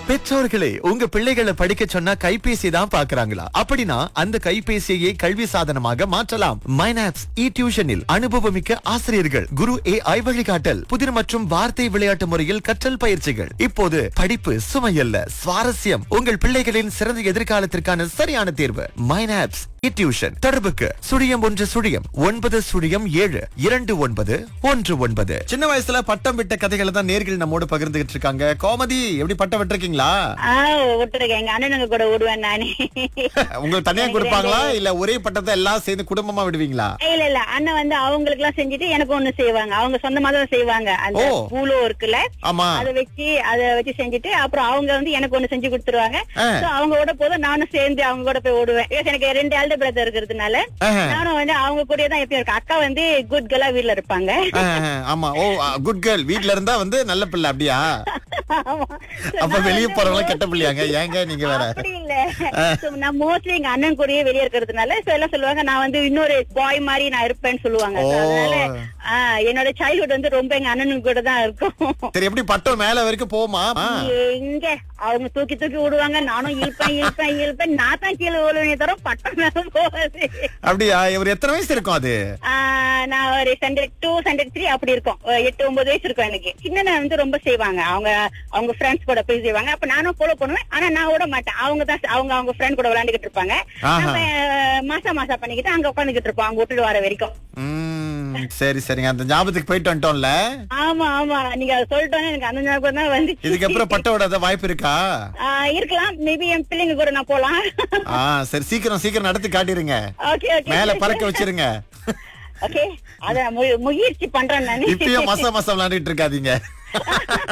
பெற்றோர்களே உங்க பிள்ளைகளை படிக்க சொன்னா கைபேசி தான் பாக்குறாங்களா அப்படின்னா அந்த கைபேசியை கல்வி சாதனமாக மாற்றலாம் மைனாப்ஸ் இ டியூஷனில் அனுபவமிக்க ஆசிரியர்கள் குரு ஏ ஐ வழிகாட்டல் புதிர் மற்றும் வார்த்தை விளையாட்டு முறையில் கற்றல் பயிற்சிகள் இப்போது படிப்பு சுமையல்ல சுவாரஸ்யம் உங்கள் பிள்ளைகளின் சிறந்த எதிர்காலத்திற்கான சரியான தேர்வு மைனாப்ஸ் இ டியூஷன் தொடர்புக்கு சுழியம் ஒன்று சுழியம் ஒன்பது சுழியம் ஏழு இரண்டு ஒன்பது ஒன்று ஒன்பது சின்ன வயசுல பட்டம் விட்ட கதைகளை தான் நேர்கள் நம்மோடு பகிர்ந்துகிட்டு இருக்காங்க கோமதி எப்படி பட்டம் விட்டுருக்கீங்களா ஆ விட்டுருக்கேன் எங்க அண்ணனுங்க கூட விடுவேன் நானே உங்களுக்கு தனியா கொடுப்பாங்களா இல்ல ஒரே பட்டத்தை எல்லாம் சேர்ந்து குடும்பமா விடுவீங்களா இல்ல இல்ல அண்ணன் வந்து அவங்களுக்கு எல்லாம் செஞ்சுட்டு எனக்கு ஒண்ணு செய்வாங்க அவங்க சொந்தமா தான் செய்வாங்க அந்த ஓ. பூலோ இருக்குல்ல ஆமா அத வச்சு அத வச்சு செஞ்சுட்டு அப்புறம் அவங்க வந்து எனக்கு ஒண்ணு செஞ்சு கொடுத்துருவாங்க ஆ. So, அவங்க கூட போதும் நானும் சேர்ந்து அவங்க கூட போய் ஓடுவேன் Because எனக்கு ரெண்டு elder பிரதர் இருக்கிறதுனால ஆஹா. நானும் வந்து அவங்க கூட தான் எப்பயும் இருக்கேன் அக்கா வந்து குட் கேர்லா வீட்ல இருப்பாங்க ஆஹ், ஆமா ஓ குட் கேர்ள் வீட்ல இருந்தா வந்து நல்ல பிள்ளை அப்படியா ஆமா. So, அப்ப நான் வெளிய வந்து போறவங்க கெட்ட பிள்ளையாங்க ஏங்க நீங்க வேற அப்படி இல்ல So, நான் மோஸ்ட்லி எங்க அண்ணன் கூடயே வெளிய இருக்கிறதுனால so எல்லாம் சொல்லுவாங்க நான் வந்து இன்னொரு பாய் மாதிரி நான் இருப்பேன்னு சொல்லுவாங்க So, ஓ. அதனால ஆ, என்னோட சைல்ட்ஹுட் வந்து ரொம்ப எங்க அண்ணனுக்கு கூட தான் இருக்கும் சரி எப்படி பட்டம் மேல வரைக்கும் போமா எங்க அவங்க தூக்கி தூக்கி விடுவாங்க நானும் இழுப்பேன் இழுப்பேன் இழுப்பேன் நான் தான் கீழே விழுவனே தவிர பட்டம் மேல போகாது அப்படியா இவர் எத்தனை வயசு இருக்கும் அது ஆ, நான் ஒரு சண்டட் டூ சண்டட் த்ரீ அப்படி இருக்கும் ஒரு எட்டு ஒன்பது வயசு இருக்கும் எனக்கு சின்ன வந்து ரொம்ப செய்வாங்க அவங்க அவங்க ஃப்ரெண்ட்ஸ் கூட போய் செய்வாங்க அப்ப நானும் ஃபாலோ பண்ணுவேன் ஆனா நான் விட மாட்டேன் அவங்க தான் அவங்க அவங்க ஃப்ரெண்ட் கூட விளையாண்டுகிட்டு இருப்பாங்க ஆஹா. நம்ம அஹ், மாசா மாசா பண்ணிக்கிட்டு அங்க உட்காந்துக்கிட்டு இருப்போம் அவங்க விட்டுட்டு வர வரைக்கும் உம், சரி சரிங்க அந்த ஞாபகத்துக்கு போயிட்டு வந்துட்டோம்ல ஆமா ஆமா நீங்க அதை சொல்லிட்டோன்னே எனக்கு அந்த ஞாபகம் தான் வந்து இதுக்கப்புறம் பட்டம் விடாத வாய்ப்பு இருக்கா இருக்கலாம் மேபி என் பிள்ளைங்க கூட நான் போலாம் ஆ சரி சீக்கிரம் சீக்கிரம் நடத்தி காட்டிருங்க ஓகே ஓகே மேல பறக்க வச்சிருங்க ஓகே அத மு- முயற்சி பண்றேன் நான் இப்பயும் மச மசம் விளையாண்டுட்டு இருக்காதீங்க